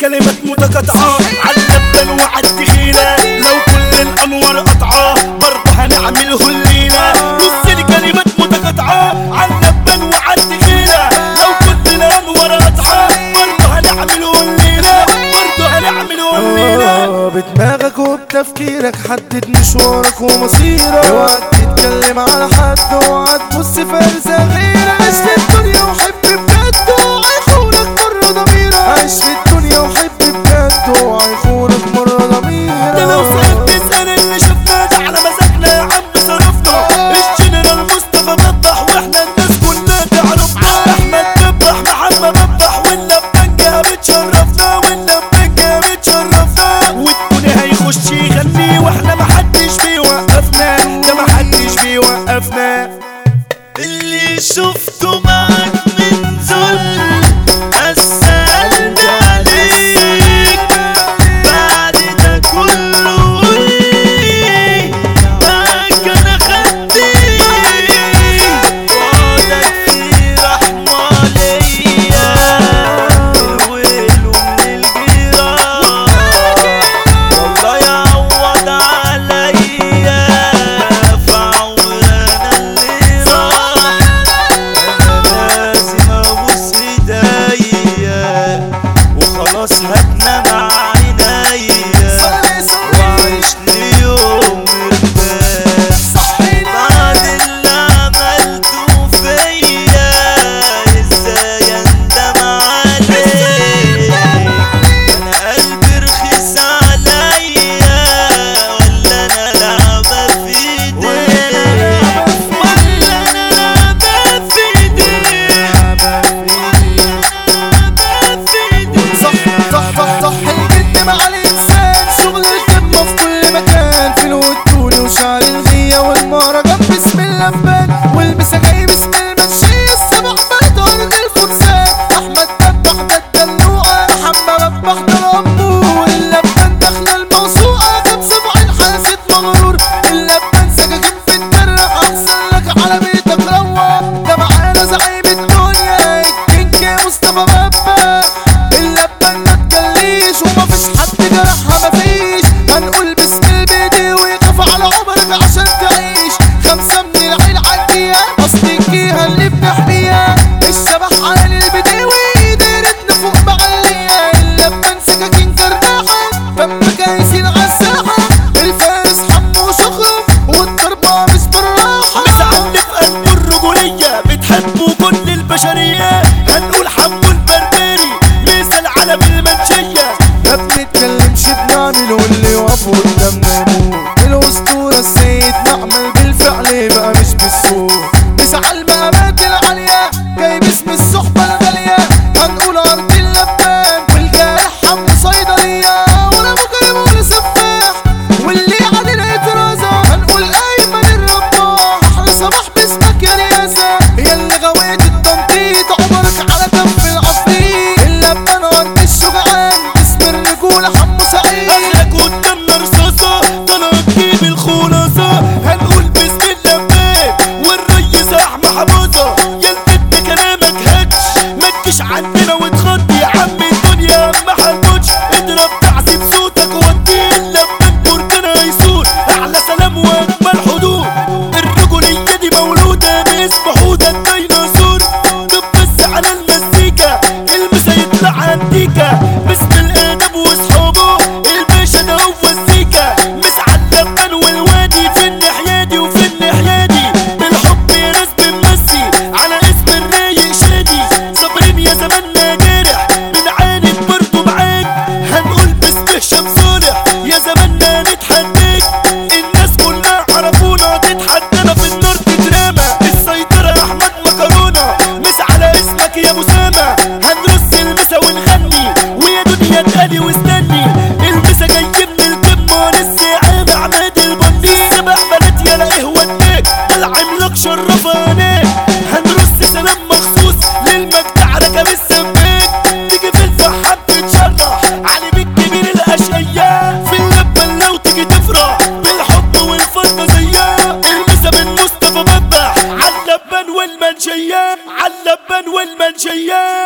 الكلمات متقاطعة عاللبن وعالتخينة لو كل الأنوار قطعة برضه هنعمله الليلة نص الكلمات متقاطعة عاللبن وعالتخينة لو كل الأنوار قطعة برضه هنعمله الليلة برضه هنعمله الليلة آه، بدماغك وبتفكيرك حدد مشوارك ومصيرك اوعى تتكلم على حد اوعى تبص فارسة غيرك عيش في الدنيا وحب بجد اوعى يخونك مرة ضميرك عيش في الدنيا وحب بجد اوعى يخونك مرة ضميرك ده لو سألت اسأل اللي شفناه ده على مزاجنا يا عم صرفنا الجنرال مصطفى بطح واحنا الناس كلها تعرفنا احمد دبح محمد بطح واللبنجة بتشرفنا واللبنجة بتشرفنا والدنيا هيخش يغني واحنا محدش بيوقفنا ده محدش بيوقفنا اللي شفته معك من ظلم أسألت عليك بعد ده كله قولي معاك أنا خدت وعدك في رحمة عليا الويل ومن الجيران والله يعوض عليا فعورانا اللي راح انا لازم ابوس ايديا وخلاص هتنام عينيا وعيش لي يوم مرتاح بعد اللي عملته فيا ازاي اندم عليك انا قلبي رخيص عليا ولا انا لعبة في ايديك ولا انا لعبة في ايديك لعبة في ايديك صح صح صح صح الجد مع الانسان شغل الخدمة في كل مكان في الودود وشعر الغية والمهرجان باسم اللبان والمسا جاي باسم المنشية السبع بلد ارض الفرسان احمد دبح ده الدلوقة محمد دبح ده الامور اللبان داخلة الموسوعة خمسة بعين حاسد مغرور اللبان سكاكين في الجرح احسن لك على بيتك روح ده معانا زعيم الدنيا الكينج مصطفى بابا اللبان ما تجليش ومفيش حد جرحها مفيش هنقول باسم البيدي ويقف على عمرك عشان تعيش خمسة من العيل عالجية أصل الجيهة اللي بنحميها الشبح عالي البداوي دايرتنا فوق معلية اللبان سكاكين جراحة فم جايسين عالساحة الفارس حمو شخرم والضربة مش بالراحة مسعد في قلبه الرجولية بتحبه كل البشرية هنقول حمو البربري مثل علم المنشية ما بنتكلمش بنعمل واللي يقف قدامنا يموت الاسطوره السيد نعمل بالفعل بقى مش بالصوت نسعى المقامات العاليه جاي باسم الصحبه الغاليه هنقول ارض اللبان والجارح حمو صيدليه ولا مكرم ولا سفاح واللي علينا يترازى هنقول ايمن الرباح احلى صباح باسمك يا رياسه هي اللي غويت التنطيط عمرك على كف العفريت اللبان ارض الشجعان اسم الرجوله حمو سعيد اخرك قدامنا رصاصة طلع تجيب الخلاصة هنقول بسم اللبان والريس احمى حموزة يا البت كلامك هاتش ما تجيش عندنا وتخضي يا عم الدنيا ما حنموتش اضرب تعذيب صوتك ودي اللبان بركنا هيسور احلى سلام واجمل حضور الرجولية دي مولودة باسم حودة الديناصور تبص على المزيكا المسا يطلع عنديكا باسم الادب واصحابه الباشا ده هو السيكا مش على اللبان والوادي في الناحية دي وفي الناحية دي بالحب يا ناس بنمسي على اسم الرايق شادي صابرين يا زماننا جارح بنعاند برضه معاك هنقول باسم هشام صالح يا زماننا نتحداك الناس كلها عرفونا تتحدانا في النار تترمى السيطرة احمد مكرونة مش على اسمك يا ابو سامة هنرص المسا ونغني ويا دنيا تقالي واستني المسا جاي من القمة للزعامة عماد البندي سبع بنات يا لاقيه وداك العملاق شرفها هناك هنرص سلام مخصوص للمجدع ركب السباك تيجي في الفحام تتشرح علي بيك كبير الاشقياء في اللبن لو تيجي تفرح بالحب والفانتازية المسا من مصطفى ببح عاللبن والمنشية عاللبن والمنشية